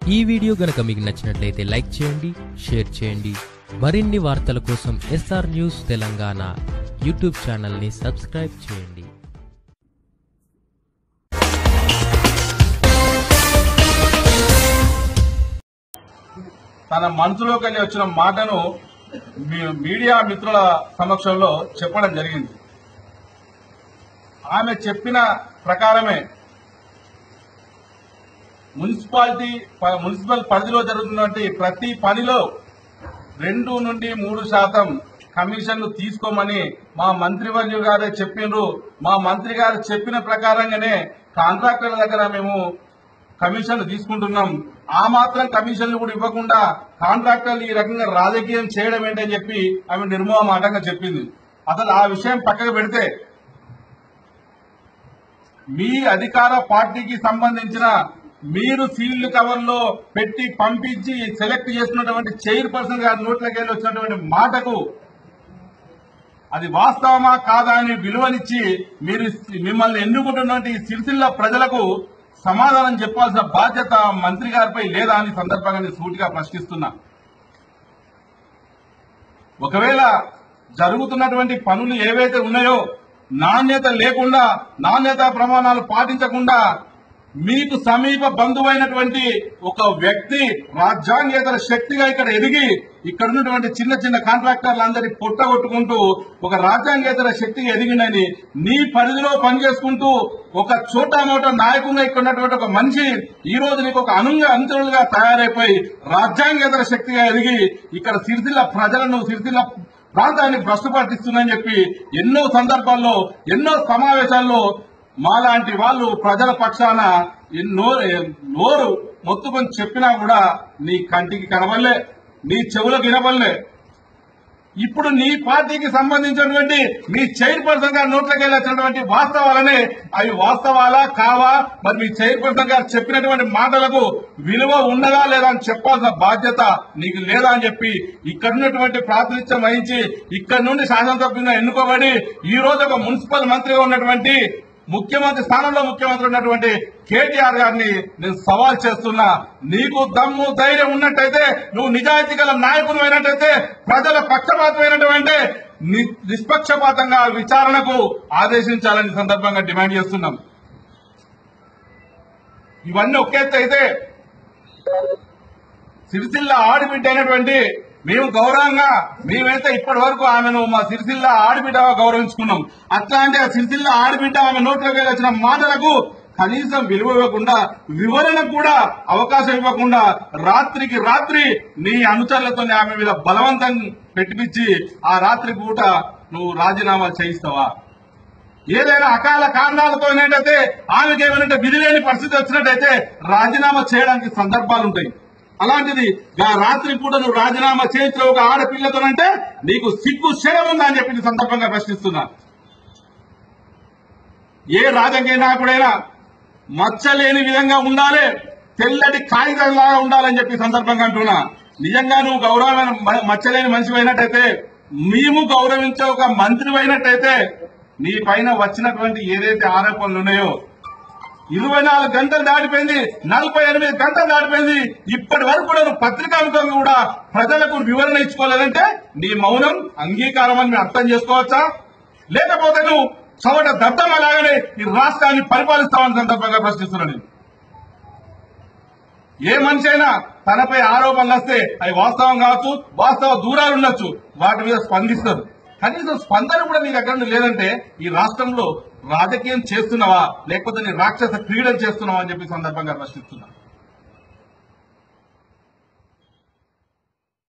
ఈ వీడియో గనక మీకు నచ్చినట్లయితే లైక్ చేయండి షేర్ చేయండి మరిన్ని వార్తల కోసం ఎస్ఆర్ న్యూస్ తెలంగాణ యూట్యూబ్ ఛానల్ని సబ్స్క్రైబ్ చేయండి తన మనసులోకి వెళ్ళి వచ్చిన మాటను మీ- మీడియా మిత్రుల సమక్షంలో చెప్పడం జరిగింది ఆమె చెప్పిన ప్రకారమే మున్సిపాలిటీ ప- మున్సిపల్ పరిధిలో జరుగుతున్నటువంటి ప్రతి పనిలో రెండు నుండి మూడు శాతం కమిషన్లు తీసుకోమని మా మంత్రివర్యు గారే చెప్పిండ్రు మా మంత్రి గారు చెప్పిన ప్రకారంగానే కాంట్రాక్టర్ల దగ్గర మేము కమిషన్లు తీసుకుంటున్నాం ఆ మాత్రం కమిషన్లు కూడా ఇవ్వకుండా కాంట్రాక్టర్లు ఈ రకంగా రాజకీయం చేయడం ఏంటని చెప్పి ఆమె నిర్మోహమాటంగా చెప్పింది అసలు ఆ విషయం పక్కకు పెడితే మీ అధికార పార్టీకి సంబంధించిన మీరు సీల్డ్ కవర్ లో పెట్టి పంపించి సెలెక్ట్ చేసినటువంటి చైర్పర్సన్ గారి నోట్లకి వెళ్ళి వచ్చినటువంటి మాటకు అది వాస్తవమా కాదా అని విలువనిచ్చి మీరు మిమ్మల్ని ఎన్నుకుంటున్నటువంటి ఈ సిరిసిల్ల ప్రజలకు సమాధానం చెప్పాల్సిన బాధ్యత మంత్రి గారిపై లేదా అని సందర్భంగా నేను సూటిగా ప్రశ్నిస్తున్నా ఒకవేళ జరుగుతున్నటువంటి పనులు ఏవైతే ఉన్నాయో నాణ్యత లేకుండా నాణ్యత ప్రమాణాలు పాటించకుండా మీకు సమీప బంధువైనటువంటి ఒక వ్యక్తి రాజ్యాంగేతర శక్తిగా ఇక్కడ ఎదిగి ఇక్కడ ఉన్నటువంటి చిన్న చిన్న కాంట్రాక్టర్లందరి పొట్టగొట్టుకుంటూ ఒక రాజ్యాంగేతర శక్తిగా ఎదిగిందని నీ పరిధిలో పనిచేసుకుంటూ ఒక చోటా మోటా నాయకులుగా ఇక్కడ ఉన్నటువంటి ఒక మనిషి ఈ రోజు నీకు ఒక అనుంగ అంతులుగా తయారైపోయి రాజ్యాంగేతర శక్తిగా ఎదిగి ఇక్కడ సిరిసిల్ల ప్రజలను సిరిసిల్ల ప్రాంతాన్ని భ్రష్టు పట్టిస్తుందని చెప్పి ఎన్నో సందర్భాల్లో ఎన్నో సమావేశాల్లో మాలాంటి వాళ్ళు ప్రజల పక్షాన ఎన్నో నోరు మొత్తుకొని చెప్పినా కూడా నీ కంటికి కనబడలే నీ చెవులకు వినబడలే ఇప్పుడు నీ పార్టీకి సంబంధించినటువంటి మీ చైర్పర్సన్ గారు నోట్లోకి వెళ్ళినటువంటి వాస్తవాలనే అవి వాస్తవాలా కావా మరి మీ చైర్పర్సన్ గారు చెప్పినటువంటి మాటలకు విలువ ఉన్నదా లేదా అని చెప్పాల్సిన బాధ్యత నీకు లేదా అని చెప్పి ఇక్కడ ఉన్నటువంటి ప్రాతినిధ్యం వహించి ఇక్కడ నుండి శాసనసభ్యులుగా ఎన్నుకోబడి ఈ రోజు ఒక మున్సిపల్ మంత్రిగా ఉన్నటువంటి ముఖ్యమంత్రి స్థానంలో ముఖ్యమంత్రి ఉన్నటువంటి కేటీఆర్ గారిని నేను సవాల్ చేస్తున్నా నీకు దమ్ము ధైర్యం ఉన్నట్టయితే నువ్వు నిజాయితీ గల నాయకుడు అయినట్టయితే ప్రజల పక్షపాతమైనటువంటి ని- నిష్పక్షపాతంగా విచారణకు ఆదేశించాలని ఈ సందర్భంగా డిమాండ్ చేస్తున్నాం ఇవన్నీ ఒక ఎత్తు అయితే సిరిసిల్ల ఆడిబిడ్డ అయినటువంటి మేము గౌరవంగా మేమైతే ఇప్పటి వరకు ఆమెను మా సిరిసిల్ల ఆడిబిడ్డగా గౌరవించుకున్నాం అట్లాంటి ఆ సిరిసిల్ల ఆడిబిడ్డ ఆమె నోట్లోకి వెళ్ళి వచ్చిన మాటలకు కనీసం విలువ ఇవ్వకుండా వివరణకు కూడా అవకాశం ఇవ్వకుండా రాత్రికి రాత్రి నీ అనుచరులతో ఆమె మీద బలవంతం పెట్టిపిచ్చి ఆ రాత్రి పూట నువ్వు రాజీనామా చేయిస్తావా ఏదైనా అకాల కారణాలతో ఏంటంటే ఆమెకి ఏమైనా విధి లేని పరిస్థితి వచ్చినట్టయితే రాజీనామా చేయడానికి సందర్భాలు ఉంటాయి అలాంటిది ఆ రాత్రి పూట నువ్వు రాజీనామా చేయించిన ఒక ఆడపిల్లతోనంటే నీకు సిగ్గు శరం ఉందా అని చెప్పి ఈ సందర్భంగా ప్రశ్నిస్తున్నా ఏ రాజకీయ నాయకుడైనా మచ్చలేని విధంగా ఉండాలి తెల్లటి కాగితంలాగా ఉండాలని చెప్పి ఈ సందర్భంగా అంటున్నా నిజంగా నువ్వు గౌరవమైన మ- మచ్చలేని మనిషి అయినట్టయితే మేము గౌరవించే ఒక మంత్రి అయినట్టయితే నీ పైన వచ్చినటువంటి ఏదైతే ఆరోపణలు ఉన్నాయో ఇరవై నాలుగు గంటలు దాటిపోయింది నలభై ఎనిమిది గంటలు దాటిపోయింది ఇప్పటి వరకు కూడా నువ్వు పత్రికాముఖంగా కూడా ప్రజలకు వివరణ ఇచ్చుకోలేదంటే నీ మౌనం అంగీకారం అని మీరు అర్థం చేసుకోవచ్చా లేకపోతే నువ్వు చవట దత్తమ లాగానే ఈ రాష్ట్రాన్ని పరిపాలిస్తామని సందర్భంగా ప్రశ్నిస్తున్నాను నేను. ఏ మనిషి అయినా తనపై ఆరోపణలు వస్తే అవి వాస్తవం కావచ్చు వాస్తవ దూరాలు ఉండొచ్చు వాటి మీద స్పందిస్తారు కనీసం స్పందన కూడా నీ దగ్గర నుండి లేదంటే ఈ రాష్ట్రంలో రాజకీయం చేస్తున్నావా లేకపోతే నీ రాక్షస క్రీడలు చేస్తున్నావా అని చెప్పి ఈ సందర్భంగా ప్రశ్నిస్తున్నా